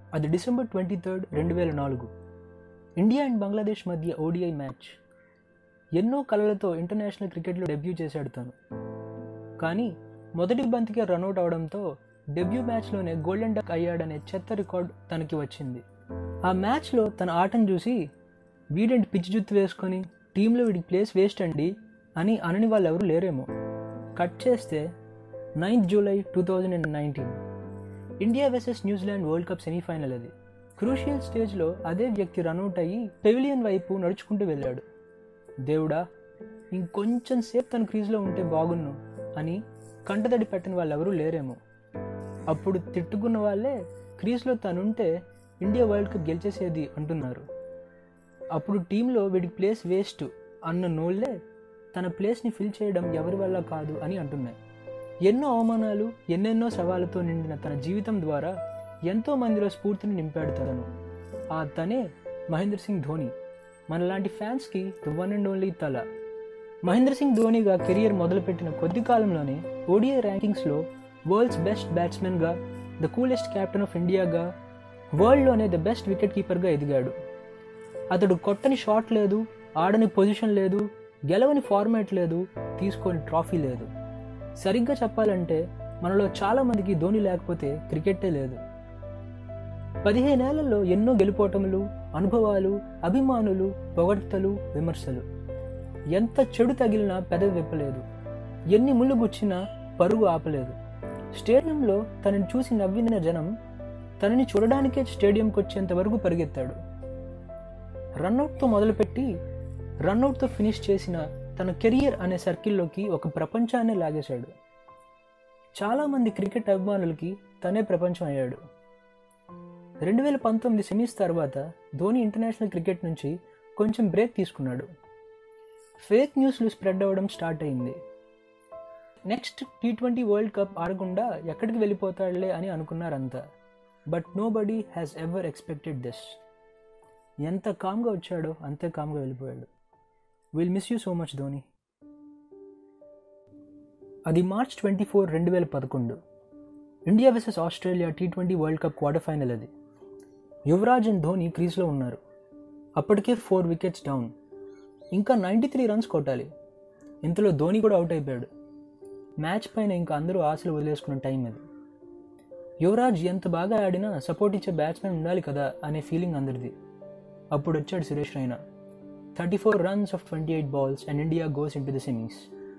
అది December twenty third రెండు వేల నాలుగు ఇండియా అండ్ బంగ్లాదేశ్ మధ్య ఓడిఐ మ్యాచ్ ఎన్నో కళలతో ఇంటర్నేషనల్ క్రికెట్లో డెబ్యూ చేశాడు తను కానీ మొదటి బంతికే రన్అట్ అవడంతో డెబ్యూ మ్యాచ్లోనే గోల్డెన్ డక్ అయ్యాడనే చెత్త రికార్డ్ తనకి వచ్చింది ఆ మ్యాచ్లో తన ఆటను చూసి వీడెంట్ పిచ్చి జుత్తు వేసుకొని టీంలో వీడికి ప్లేస్ వేస్ట్ అండి అని అనని వాళ్ళు ఎవరు లేరేమో కట్ చేస్తే ninth July two thousand and nineteen India versus New Zealand world cup semi-final అది క్రూషియల్ స్టేజ్లో అదే వ్యక్తి రన్అట్ అయ్యి పెవిలియన్ వైపు నడుచుకుంటూ వెళ్ళాడు దేవుడా ఇంకొంచెం సేపు తన క్రీజ్లో ఉంటే బాగున్ను అని కంటతడి పెట్టని వాళ్ళు ఎవరూ లేరేమో అప్పుడు తిట్టుకున్న వాళ్ళే క్రీజ్లో తనుంటే ఇండియా వరల్డ్ కప్ గెలిచేసేది అంటున్నారు అప్పుడు టీంలో వీడికి ప్లేస్ వేస్ట్ అన్న నోళ్ళే తన ప్లేస్ని ఫిల్ చేయడం ఎవరి వల్ల కాదు అని అంటున్నాయి ఎన్నో అవమానాలు ఎన్నెన్నో సవాళ్ళతో నిండిన తన జీవితం ద్వారా ఎంతో మందిలో స్ఫూర్తిని నింపాడు తనను ఆ తనే మహేంద్ర సింగ్ ధోని మనలాంటి ఫ్యాన్స్కి ద వన్ అండ్ ఓన్లీ తల మహేంద్ర సింగ్ ధోనిగా కెరియర్ మొదలుపెట్టిన కొద్ది కాలంలోనే ఓడిఐ ర్యాంకింగ్స్లో వరల్డ్స్ బెస్ట్ బ్యాట్స్మెన్గా ద కూలెస్ట్ క్యాప్టెన్ ఆఫ్ ఇండియాగా వరల్డ్లోనే ద బెస్ట్ వికెట్ కీపర్గా ఎదిగాడు అతడు కొట్టని షాట్ లేదు ఆడని పొజిషన్ లేదు గెలవని ఫార్మాట్ లేదు తీసుకొని ట్రాఫీ లేదు సరిగ్గా చెప్పాలంటే మనలో చాలా మందికి ధోని లేకపోతే క్రికెటే లేదు పదిహేనేళ్లలో ఎన్నో గెలుపోటములు అనుభవాలు అభిమానులు పొగడ్తలు విమర్శలు ఎంత చెడు తగిలినా పెదవి విప్పలేదు ఎన్ని ముళ్ళు గుచ్చినా పరుగు ఆపలేదు స్టేడియంలో తనని చూసి నవ్విన జనం తనని చూడడానికే స్టేడియంకి వచ్చేంత వరకు పరిగెత్తాడు రన్అట్తో మొదలుపెట్టి రన్అట్తో ఫినిష్ చేసిన తన కెరియర్ అనే సర్కిల్లోకి ఒక ప్రపంచాన్ని లాగేశాడు చాలామంది క్రికెట్ అభిమానులకి తనే ప్రపంచం అయ్యాడు రెండు వేల పంతొమ్మిది సెమీస్ తర్వాత ధోని ఇంటర్నేషనల్ క్రికెట్ నుంచి కొంచెం బ్రేక్ తీసుకున్నాడు ఫేక్ న్యూస్లు స్ప్రెడ్ అవ్వడం స్టార్ట్ అయింది next T twenty world cup ఆడకుండా ఎక్కడికి వెళ్ళిపోతాడులే అని అనుకున్నారంతా but nobody has ever expected this ఎంత కామ్గా వచ్చాడో అంతే కామ్గా వెళ్ళిపోయాడు will miss you so much Dhoni అది మార్చ్ ట్వంటీ ఫోర్ రెండు వేల పదకొండు India versus Australia T twenty world cup quarter final అది యువరాజ్ అండ్ ధోని క్రీజ్లో ఉన్నారు అప్పటికే ఫోర్ వికెట్స్ డౌన్ ఇంకా నైంటీ త్రీ రన్స్ కొట్టాలి ఇంతలో ధోని కూడా అవుట్ అయిపోయాడు మ్యాచ్ పైన ఇంకా అందరూ ఆశలు వదిలేసుకున్న టైం అది యువరాజ్ ఎంత బాగా ఆడినా సపోర్ట్ ఇచ్చే బ్యాట్స్మెన్ ఉండాలి కదా అనే ఫీలింగ్ అందరిది అప్పుడు వచ్చాడు Suresh Raina thirty four runs off twenty eight balls and India goes into the semis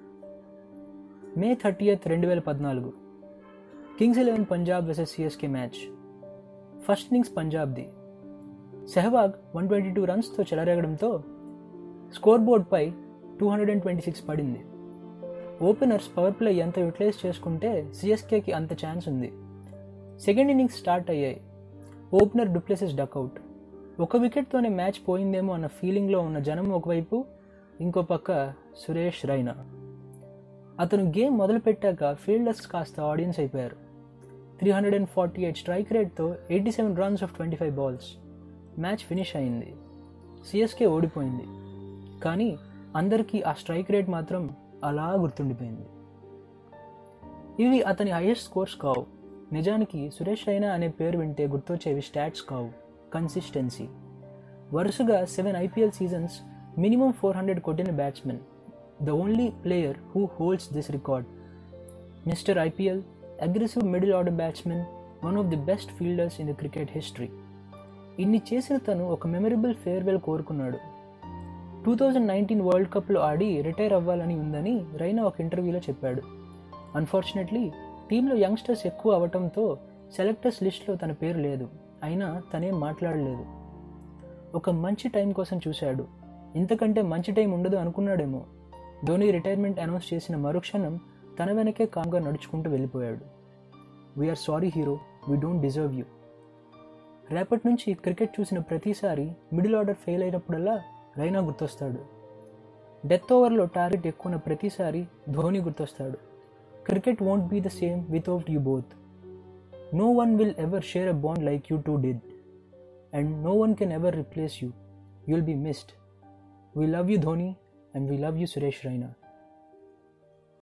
May thirtieth రెండు వేల పద్నాలుగు kings eleven Punjab versus CSK match first innings పంజాబ్ది సెహవాగ్ వన్ ట్వంటీ టూ రన్స్తో చెలరేగడంతో స్కోర్ బోర్డ్పై two hundred and twenty six పడింది openers power play ఎంత utilize చేసుకుంటే సిఎస్కేకి అంత ఛాన్స్ ఉంది సెకండ్ ఇన్నింగ్స్ స్టార్ట్ అయ్యాయి ఓపెనర్ డూప్లెసెస్ డక్అవుట్ ఒక వికెట్తోనే మ్యాచ్ పోయిందేమో అన్న ఫీలింగ్లో ఉన్న జనం ఒకవైపు ఇంకో పక్క సురేష్ రైనా అతను గేమ్ మొదలుపెట్టాక ఫీల్డర్స్ కాస్త ఆడియన్స్ అయిపోయారు three hundred and forty eight strike రేట్తో eighty seven runs off twenty five balls match finish అయింది సిఎస్కే ఓడిపోయింది కానీ అందరికీ ఆ స్ట్రైక్ రేట్ మాత్రం అలా గుర్తుండిపోయింది ఇవి అతని హైయెస్ట్ స్కోర్స్ కావు నిజానికి సురేష్ రైనా అనే పేరు వింటే గుర్తొచ్చేవి స్టాట్స్ కావు కన్సిస్టెన్సీ వరుసగా seven IPL seasons minimum four hundred కొట్టిన batsmen the only player who holds this record Mr IPL aggressive middle order batsmen one of the best fielders in the cricket history ఇన్ని చేసిన తను ఒక memorable farewell కోరుకున్నాడు two thousand nineteen world కప్లో ఆడి retire అవ్వాలని ఉందని రైనా ఒక ఇంటర్వ్యూలో చెప్పాడు అన్ఫార్చునేట్లీ టీంలో యంగ్స్టర్స్ ఎక్కువ అవటంతో సెలెక్టర్స్ లిస్ట్లో తన పేరు లేదు అయినా తనేం మాట్లాడలేదు ఒక మంచి టైం కోసం చూశాడు ఇంతకంటే మంచి టైం ఉండదు అనుకున్నాడేమో ధోని రిటైర్మెంట్ అనౌన్స్ చేసిన మరుక్షణం తన వెనకే కామ్గా నడుచుకుంటూ వెళ్ళిపోయాడు we're sorry hero we don't deserve you రేపటి నుంచి క్రికెట్ చూసిన ప్రతిసారి మిడిల్ ఆర్డర్ ఫెయిల్ అయినప్పుడల్లా రైనా గుర్తొస్తాడు డెత్ ఓవర్లో టార్గెట్ ఎక్కువ ప్రతిసారి ధోని గుర్తొస్తాడు cricket won't be the same without you both no one will ever share a bond like you two did and no one can ever replace you you will be missed we love you Dhoni and we love you Suresh Raina